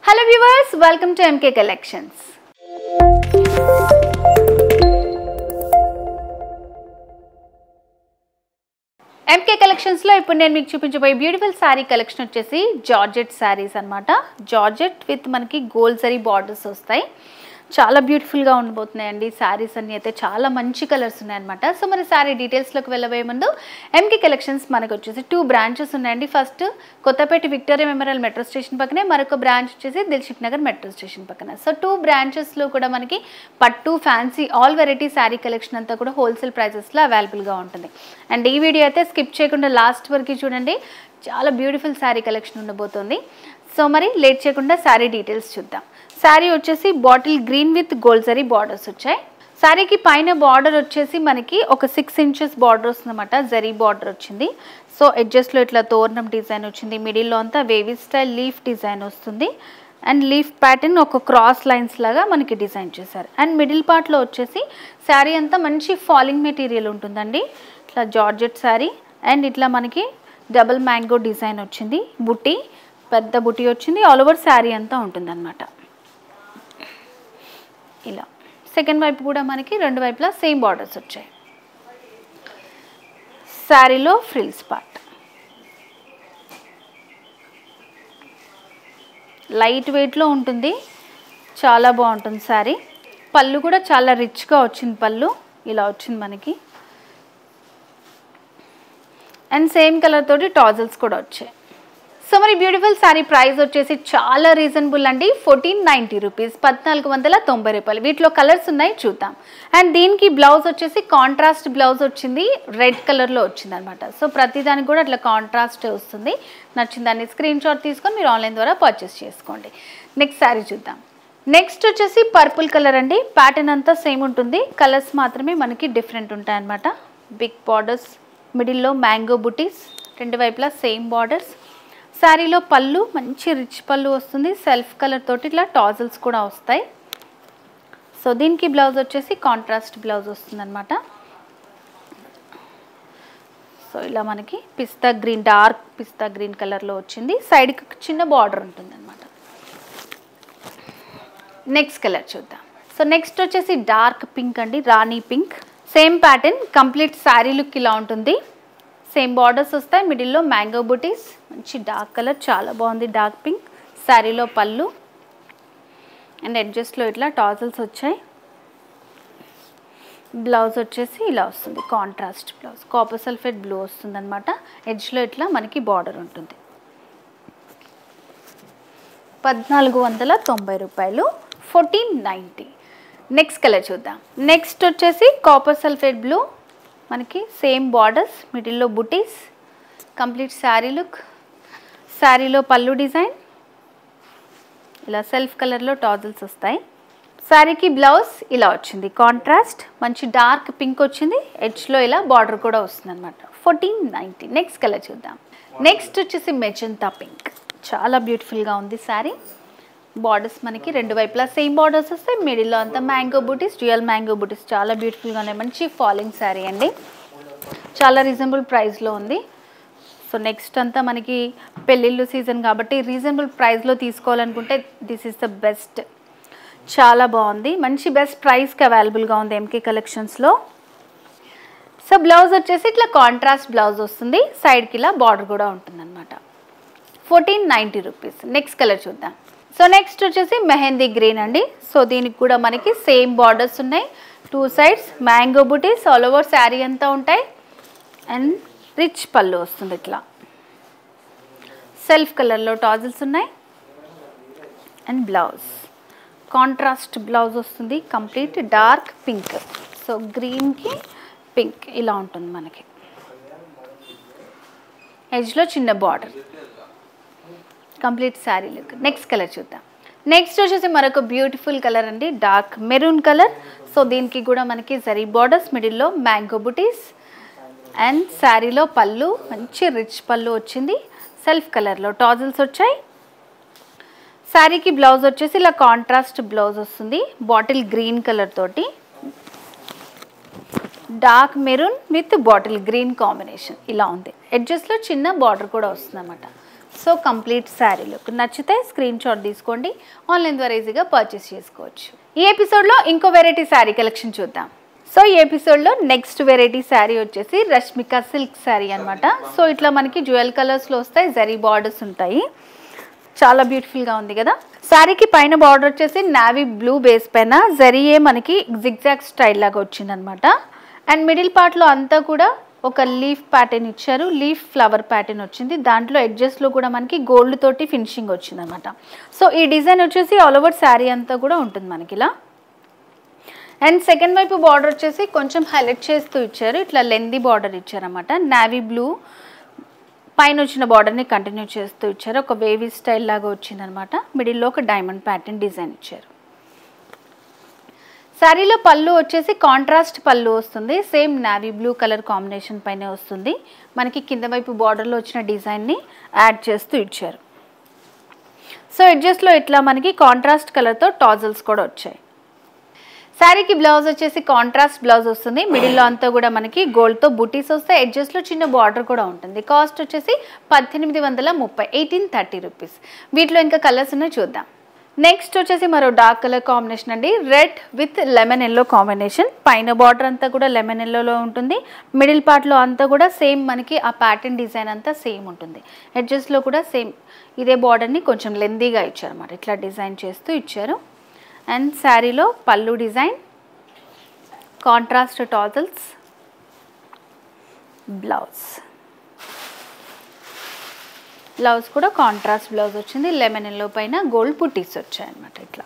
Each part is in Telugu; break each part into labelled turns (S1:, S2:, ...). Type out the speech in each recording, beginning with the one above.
S1: hello viewers welcome to MK collections MK కలెక్షన్స్లో ఇప్పుడు నేను మీకు చూపించబోయే బ్యూటిఫుల్ శారీ కలెక్షన్ వచ్చేసి జార్జెట్ శారీస్ అన్నమాట జార్జెట్ విత్ మనకి గోల్డ్ జరీ బార్డర్స్ వస్తాయి చాలా బ్యూటిఫుల్గా ఉండబోతున్నాయండి శారీస్ అన్ని అయితే చాలా మంచి కలర్స్ ఉన్నాయన్నమాట సో మరి శారీ డీటెయిల్స్లోకి వెళ్ళబోయే ముందు ఎంకే కలెక్షన్స్ మనకు వచ్చేసి టూ బ్రాంచెస్ ఉన్నాయండి first Kothapet Victoria memorial metro station పక్కనే మరొక బ్రాంచ్ వచ్చేసి దిల్షుక్ నగర్ మెట్రో స్టేషన్ పక్కన సో టూ బ్రాంచెస్లో కూడా మనకి పట్టు fancy all variety sari collection అంతా కూడా హోల్సేల్ ప్రైజెస్లో అవైలబుల్గా ఉంటుంది అండ్ ఈ వీడియో అయితే స్కిప్ చేయకుండా లాస్ట్ వరకు చూడండి చాలా బ్యూటిఫుల్ శారీ కలెక్షన్ ఉండబోతుంది సో మరి లేట్ చేయకుండా శారీ డీటెయిల్స్ చూద్దాం శారీ వచ్చేసి bottle green with gold zari borders వచ్చాయి శారీకి పైన బార్డర్ వచ్చేసి మనకి ఒక సిక్స్ ఇంచెస్ బార్డర్ వస్తుందన్నమాట జరీ బార్డర్ వచ్చింది సో ఎడ్జస్ట్లో ఇట్లా తోరణం డిజైన్ వచ్చింది మిడిల్లో అంతా వేవీ స్టైల్ లీఫ్ డిజైన్ వస్తుంది అండ్ లీఫ్ ప్యాటర్న్ ఒక క్రాస్ లైన్స్ లాగా మనకి డిజైన్ చేశారు అండ్ మిడిల్ పార్ట్లో వచ్చేసి శారీ అంతా మంచి ఫాలింగ్ మెటీరియల్ ఉంటుందండి ఇట్లా జార్జెట్ శారీ అండ్ ఇట్లా మనకి డబుల్ మ్యాంగో డిజైన్ వచ్చింది బుట్టి పెద్ద బుట్టి వచ్చింది ఆల్ ఓవర్ శారీ అంతా ఉంటుందన్నమాట ఇలా సెకండ్ వైపు కూడా మనకి రెండు వైపులా సేమ్ బార్డర్స్ వచ్చాయి శారీలో ఫ్రిల్స్ పార్ట్ లైట్ వెయిట్లో ఉంటుంది చాలా బాగుంటుంది శారీ పళ్ళు కూడా చాలా రిచ్గా వచ్చింది పళ్ళు ఇలా వచ్చింది మనకి అండ్ సేమ్ కలర్ తోటి టాజల్స్ కూడా వచ్చాయి సో మరి బ్యూటిఫుల్ శారీ ప్రైస్ వచ్చేసి చాలా రీజనబుల్ అండి ఫోర్టీన్ నైంటీ రూపీస్ పద్నాలుగు వందల తొంభై రూపాయలు వీటిలో కలర్స్ ఉన్నాయి చూద్దాం అండ్ దీనికి బ్లౌజ్ వచ్చేసి కాంట్రాస్ట్ బ్లౌజ్ వచ్చింది రెడ్ కలర్లో వచ్చింది అనమాట సో ప్రతిదానికి కూడా అట్లా కాంట్రాస్ట్ వస్తుంది నచ్చిన దాన్ని స్క్రీన్ షాట్ తీసుకొని మీరు ఆన్లైన్ ద్వారా పర్చేస్ చేసుకోండి నెక్స్ట్ శారీ చూద్దాం నెక్స్ట్ వచ్చేసి పర్పుల్ కలర్ అండి ప్యాటర్న్ అంతా సేమ్ ఉంటుంది కలర్స్ మాత్రమే మనకి డిఫరెంట్ ఉంటాయి అనమాట బిగ్ బార్డర్స్ మిడిల్లో మ్యాంగో బుటీస్ రెండు వైపులా సేమ్ బార్డర్స్ శారీలో పళ్ళు మంచి రిచ్ పళ్ళు వస్తుంది సెల్ఫ్ కలర్ తోటి ఇట్లా టాజల్స్ కూడా వస్తాయి సో దీనికి బ్లౌజ్ వచ్చేసి కాంట్రాస్ట్ బ్లౌజ్ వస్తుంది అనమాట సో ఇలా మనకి pista green dark pista green కలర్లో వచ్చింది సైడ్కి ఒక చిన్న బార్డర్ ఉంటుంది అనమాట నెక్స్ట్ కలర్ చూద్దాం సో నెక్స్ట్ వచ్చేసి డార్క్ పింక్ అండి rani pink same pattern complete sari look ఇలా ఉంటుంది సేమ్ బార్డర్స్ వస్తాయి మిడిల్లో మ్యాంగో బుటీస్ మంచి డార్క్ కలర్ చాలా బాగుంది డార్క్ పింక్ శారీలో పళ్ళు అండ్ ఎడ్జస్ట్లో ఇట్లా టాజల్స్ వచ్చాయి బ్లౌజ్ వచ్చేసి ఇలా వస్తుంది contrast blouse copper sulphate blue వస్తుంది అనమాట ఎడ్జ్లో ఇట్లా మనకి బార్డర్ ఉంటుంది పద్నాలుగు వందల తొంభై రూపాయలు ఫోర్టీన్ నైంటీ నెక్స్ట్ కలర్ చూద్దాం నెక్స్ట్ వచ్చేసి కాపర్ సల్ఫేట్ బ్లూ మనకి సేమ్ బార్డర్స్ మిడిల్లో బుటీస్ కంప్లీట్ శారీ లుక్ శారీలో పళ్ళు డిజైన్ ఇలా సెల్ఫ్ కలర్లో టాజల్స్ వస్తాయి శారీకి బ్లౌజ్ ఇలా వచ్చింది కాంట్రాస్ట్ మంచి డార్క్ పింక్ వచ్చింది ఎడ్జ్లో ఇలా బార్డర్ కూడా వస్తుంది అనమాట ఫోర్టీన్ నైంటీ నెక్స్ట్ కలర్ చూద్దాం నెక్స్ట్ వచ్చేసి మెజంతా పింక్ చాలా బ్యూటిఫుల్గా ఉంది శారీ బార్డర్స్ మనకి రెండు వైపులా సేమ్ బార్డర్స్ వస్తాయి మిడిల్లో అంతా mango butis dual mango butis చాలా బ్యూటిఫుల్గా ఉన్నాయి మంచి ఫాలింగ్ శారీ అండి చాలా రీజనబుల్ ప్రైస్లో ఉంది సో నెక్స్ట్ అంతా మనకి పెళ్ళిళ్ళు సీజన్ కాబట్టి రీజనబుల్ ప్రైస్లో తీసుకోవాలనుకుంటే దిస్ ఈస్ ద బెస్ట్ చాలా బాగుంది మంచి బెస్ట్ ప్రైస్కి అవైలబుల్గా ఉంది ఎంకే కలెక్షన్స్లో సో బ్లౌజ్ వచ్చేసి ఇట్లా కాంట్రాస్ట్ బ్లౌజ్ వస్తుంది సైడ్కి ఇలా బార్డర్ కూడా ఉంటుందన్నమాట fourteen ninety rupees next colour చూద్దాం సో నెక్స్ట్ వచ్చేసి మెహందీ గ్రీన్ అండి సో దీనికి కూడా మనకి సేమ్ బార్డర్స్ ఉన్నాయి two sides mango butis all over sari అంతా ఉంటాయి అండ్ రిచ్ పళ్ళు వస్తుంది ఇట్లా సెల్ఫ్ కలర్లో టాజిల్స్ ఉన్నాయి అండ్ బ్లౌజ్ కాంట్రాస్ట్ బ్లౌజ్ వస్తుంది కంప్లీట్ డార్క్ పింక్ సో గ్రీన్కి పింక్ ఇలా ఉంటుంది మనకి ఎడ్జ్లో చిన్న border complete sari look next colour చూద్దాం నెక్స్ట్ వచ్చేసి మరొక బ్యూటిఫుల్ కలర్ అండి డార్క్ మెరూన్ కలర్ సో దీనికి కూడా మనకి జరీ బార్డర్స్ మిడిల్లో మ్యాంగో బుటీస్ అండ్ శారీలో పళ్ళు మంచి రిచ్ పళ్ళు వచ్చింది సెల్ఫ్ కలర్లో టాజిల్స్ వచ్చాయి శారీకి బ్లౌజ్ వచ్చేసి ఇలా కాంట్రాస్ట్ బ్లౌజ్ వస్తుంది బాటిల్ గ్రీన్ కలర్ తోటి dark maroon with bottle green combination ఇలా ఉంది ఎడ్జస్ట్లో చిన్న బార్డర్ కూడా వస్తుంది అనమాట సో కంప్లీట్ శారీ లుక్ నచ్చితే స్క్రీన్ షాట్ తీసుకోండి ఆన్లైన్ ద్వారా ఈజీగా పర్చేస్ చేసుకోవచ్చు ఈ ఎపిసోడ్లో ఇంకో వెరైటీ శారీ కలెక్షన్ చూద్దాం సో ఈ ఎపిసోడ్లో నెక్స్ట్ వెరైటీ శారీ వచ్చేసి రష్మిక సిల్క్ శారీ అన్నమాట సో ఇట్లా మనకి జ్యువెల్ కలర్స్లో వస్తాయి జరీ బార్డర్స్ ఉంటాయి చాలా బ్యూటిఫుల్గా ఉంది కదా శారీకి పైన బార్డర్ వచ్చేసి నావీ బ్లూ బేస్ పైన జరీయే మనకి జిగ్జాగ్ స్టైల్ లాగా వచ్చిందనమాట అండ్ మిడిల్ పార్ట్లో అంతా కూడా ఒక లీఫ్ ప్యాటర్న్ ఇచ్చారు లీఫ్ ఫ్లవర్ ప్యాటర్న్ వచ్చింది దాంట్లో ఎడ్జెస్లో కూడా మనకి గోల్డ్ తోటి ఫినిషింగ్ వచ్చిందనమాట సో ఈ డిజైన్ వచ్చేసి ఆల్ ఓవర్ శారీ అంతా కూడా ఉంటుంది మనకి ఇలా అండ్ సెకండ్ వైపు బార్డర్ వచ్చేసి కొంచెం హైలైట్ చేస్తూ ఇచ్చారు ఇట్లా లెందీ బార్డర్ ఇచ్చారన్నమాట నావీ బ్లూ పైన వచ్చిన బార్డర్ని కంటిన్యూ చేస్తూ ఇచ్చారు ఒక వేవీ స్టైల్ లాగా వచ్చిందనమాట మిడిల్లో ఒక డైమండ్ ప్యాటర్న్ డిజైన్ ఇచ్చారు శారీలో పళ్ళు వచ్చేసి కాంట్రాస్ట్ పళ్ళు వస్తుంది same navy blue colour combination పైన వస్తుంది మనకి కింద వైపు బార్డర్లో వచ్చిన డిజైన్ని యాడ్ చేస్తూ ఇచ్చారు సో ఎడ్జస్ట్లో ఇట్లా మనకి కాంట్రాస్ట్ కలర్తో టాజల్స్ కూడా వచ్చాయి శారీకి బ్లౌజ్ వచ్చేసి కాంట్రాస్ట్ బ్లౌజ్ వస్తుంది మిడిల్లో అంతా కూడా మనకి గోల్డ్తో బుటీస్ వస్తాయి ఎడ్జస్ట్లో చిన్న బార్డర్ కూడా ఉంటుంది కాస్ట్ వచ్చేసి పద్దెనిమిది వందల ముప్పై ఎయిటీన్ థర్టీ రూపీస్ వీటిలో ఇంకా కలర్స్ ఉన్నాయి చూద్దాం నెక్స్ట్ వచ్చేసి మరో డార్క్ కలర్ కాంబినేషన్ అండి red with lemon yellow combination పైన బార్డర్ అంతా కూడా లెమన్ ఎల్లోలో ఉంటుంది మిడిల్ పార్ట్లో అంతా కూడా సేమ్ మనకి ఆ ప్యాటర్న్ డిజైన్ అంతా సేమ్ ఉంటుంది ఎడ్జస్ట్లో కూడా సేమ్ ఇదే బార్డర్ని కొంచెం లెందీగా ఇచ్చారు అన్నమాట ఇట్లా డిజైన్ చేస్తూ ఇచ్చారు అండ్ శారీలో పళ్ళు design contrast tassels blouse blouse కూడా కాంట్రాస్ట్ బ్లౌజ్ వచ్చింది లెమన్ ఎల్లో పైన గోల్డ్ పుట్టీస్ వచ్చాయన్నమాట ఇట్లా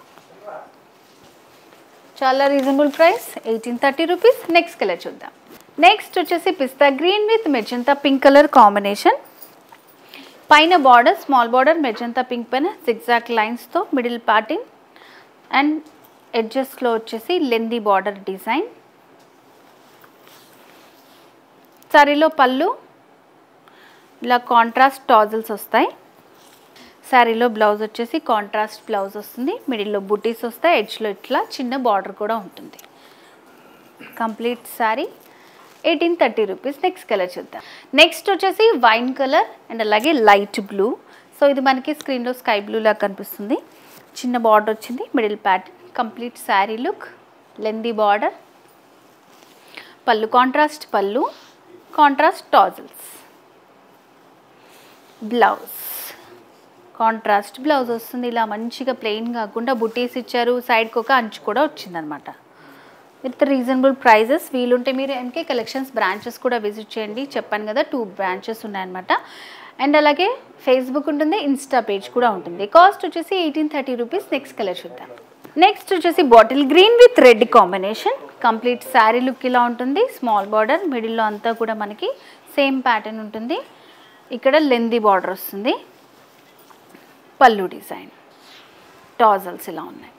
S1: చాలా reasonable price eighteen thirty rupees next colour చూద్దాం నెక్స్ట్ వచ్చేసి పిస్తా green with magenta pink colour combination పైన border small border magenta pink పైన సిగ్జాక్ లైన్స్తో మిడిల్ పార్టింగ్ అండ్ ఎడ్జస్ట్లో వచ్చేసి లెందీ బార్డర్ డిజైన్ శారీలో పళ్ళు ఇలా కాంట్రాస్ట్ టాజల్స్ వస్తాయి శారీలో బ్లౌజ్ వచ్చేసి కాంట్రాస్ట్ బ్లౌజ్ వస్తుంది మిడిల్లో బుటీస్ వస్తాయి ఎడ్జ్లో ఇట్లా చిన్న బార్డర్ కూడా ఉంటుంది complete sari eighteen thirty rupees next colour చూద్దాం నెక్స్ట్ వచ్చేసి వైన్ కలర్ అండ్ అలాగే లైట్ బ్లూ సో ఇది మనకి స్క్రీన్లో స్కై బ్లూ లాగా కనిపిస్తుంది చిన్న బార్డర్ వచ్చింది middle pattern complete sari look lengthy border పళ్ళు కాంట్రాస్ట్ పళ్ళు contrast tassels blouse contrast blouse వస్తుంది ఇలా మంచిగా ప్లెయిన్ కాకుండా బుటీస్ ఇచ్చారు సైడ్కి ఒక అంచు కూడా వచ్చిందనమాట విత్ రీజనబుల్ ప్రైజెస్ వీలుంటే మీరు ఎంకే కలెక్షన్స్ బ్రాంచెస్ కూడా విజిట్ చేయండి చెప్పాను కదా టూ బ్రాంచెస్ ఉన్నాయన్నమాట అండ్ అలాగే ఫేస్బుక్ ఉంటుంది ఇన్స్టా పేజ్ కూడా ఉంటుంది కాస్ట్ వచ్చేసి eighteen thirty rupees next colour చూద్దాం నెక్స్ట్ వచ్చేసి bottle green with red combination complete sari look ఇలా ఉంటుంది స్మాల్ బార్డర్ మిడిల్లో అంతా కూడా మనకి సేమ్ ప్యాటర్న్ ఉంటుంది ఇక్కడ లెందీ బార్డర్ వస్తుంది పళ్ళు డిజైన్ టాజల్స్ ఇలా ఉన్నాయి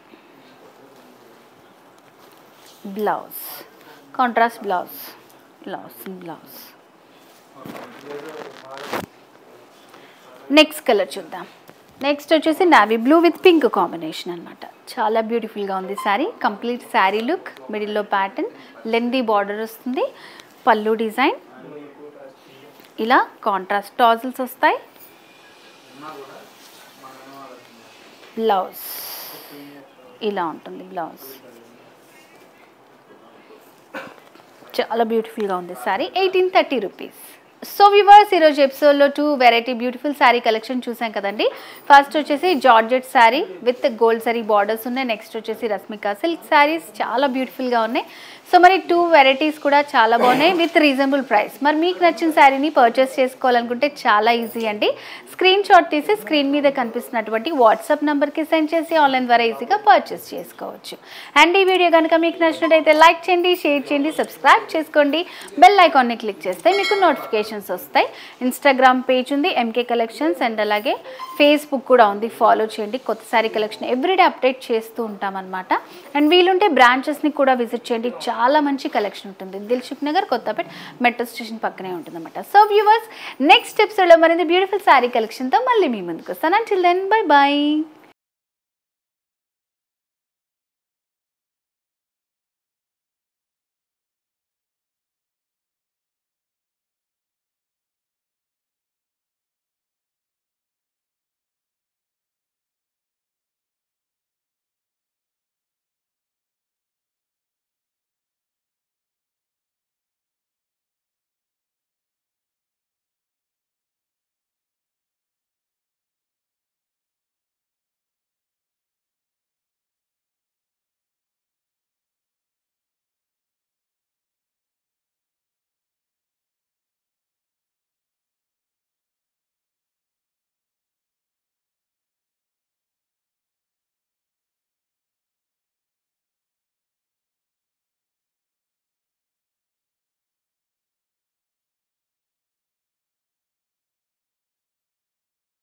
S1: blouse contrast blouse blouse blouse next colour చూద్దాం నెక్స్ట్ వచ్చేసి navy blue with pink combination అనమాట చాలా బ్యూటిఫుల్గా ఉంది శారీ కంప్లీట్ శారీ లుక్ మిడిల్లో ప్యాటర్న్ లెందీ బార్డర్ వస్తుంది పళ్ళు డిజైన్ ఇలా కాంట్రాస్ట్ టాజల్స్ వస్తాయి బ్లౌజ్ ఇలా ఉంటుంది బ్లౌజ్ చాలా బ్యూటిఫుల్గా ఉంది sari eighteen thirty rupees so weavers ఈరోజు ఎపిసోడ్లో two variety beautiful sari collection చూసాం కదండి ఫస్ట్ వచ్చేసి georgette sari with gold sari borders ఉన్నాయి నెక్స్ట్ వచ్చేసి రష్మిక సిల్క్ శారీస్ చాలా బ్యూటిఫుల్గా ఉన్నాయి సో మరి టూ వెరైటీస్ కూడా చాలా బాగున్నాయి విత్ రీజనబుల్ ప్రైస్ మరి మీకు నచ్చిన శారీని పర్చేస్ చేసుకోవాలనుకుంటే చాలా ఈజీ అండి స్క్రీన్ షాట్ తీసి స్క్రీన్ మీద కనిపిస్తున్నటువంటి వాట్సాప్ నెంబర్కి సెండ్ చేసి ఆన్లైన్ ద్వారా ఈజీగా పర్చేస్ చేసుకోవచ్చు అండ్ ఈ వీడియో కనుక మీకు నచ్చినట్టయితే లైక్ చేయండి షేర్ చేయండి సబ్స్క్రైబ్ చేసుకోండి బెల్ ఐకాన్ని క్లిక్ చేస్తే మీకు నోటిఫికేషన్స్ వస్తాయి ఇన్స్టాగ్రామ్ పేజ్ ఉంది ఎంకే కలెక్షన్స్ అండ్ అలాగే ఫేస్బుక్ కూడా ఉంది ఫాలో చేయండి కొత్త శారీ కలెక్షన్ ఎవ్రీడే అప్డేట్ చేస్తూ ఉంటామన్నమాట అండ్ వీలుంటే బ్రాంచెస్ని కూడా విజిట్ చేయండి చాలా మంచి కలెక్షన్ ఉంటుంది Dilsukhnagar Kothapet metro station పక్కనే ఉంటుందన్నమాట సో వ్యూవర్స్ నెక్స్ట్ ఎపిసోడ్లో మరింత బ్యూటిఫుల్ శారీ కలెక్షన్తో మళ్ళీ మీ ముందుకు వస్తాను అంటిల్ దెన్ బై బాయ్